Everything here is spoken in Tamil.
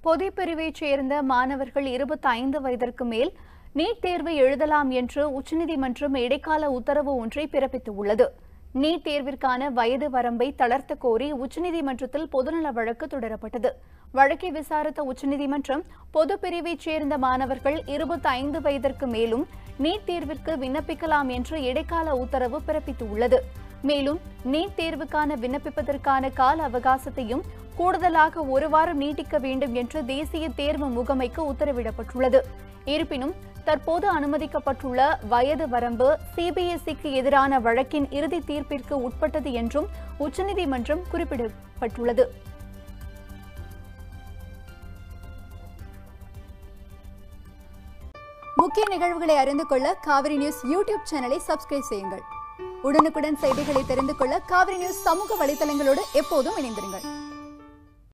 பொதுப்பிரிவைச் சேர்ந்த மாணவர்கள் இருபத்தி ஐந்து வயதிற்கு மேல் நீட் தேர்வு எழுதலாம் என்று உச்சநீதிமன்றம் இடைக்கால உத்தரவு ஒன்றை பிறப்பித்துள்ளது நீட் தேர்விற்கான வயது வரம்பை தளர்த்த கோரி உச்சநீதிமன்றத்தில் பொதுநல வழக்கு தொடரப்பட்டது வழக்கை விசாரித்த உச்சநீதிமன்றம் பொது பிரிவைச் சேர்ந்த மாணவர்கள் இருபத்தி ஐந்து வயதிற்கு மேலும் நீட் தேர்விற்கு விண்ணப்பிக்கலாம் என்று இடைக்கால உத்தரவு பிறப்பித்துள்ளது மேலும் நீட் தேர்வுக்கான விண்ணப்பிப்பதற்கான கால அவகாசத்தையும் கூடுதலாக ஒரு வாரம் நீட்டிக்க வேண்டும் என்று தேசிய தேர்வு முகமைக்கு உத்தரவிடப்பட்டுள்ளது இருப்பினும் தற்போது அனுமதிக்கப்பட்டுள்ள வயது வரம்பு சிபிஎஸ்இக்கு எதிரான வழக்கின் இறுதி தீர்ப்பிற்கு உட்பட்டது என்றும் உச்சநீதிமன்றம் குறிப்பிடப்பட்டுள்ளது முக்கிய நிகழ்வுகளை அறிந்து கொள்ள காவிரி நியூஸ் யூடியூப் சேனலை சப்ஸ்கிரைப் செய்யுங்கள் உடனுக்குடன் செய்திகளை தெரிந்து கொள்ள காவிரி நியூஸ் சமூக வலைதளங்களோடு எப்போதும் இணைந்திருங்கள்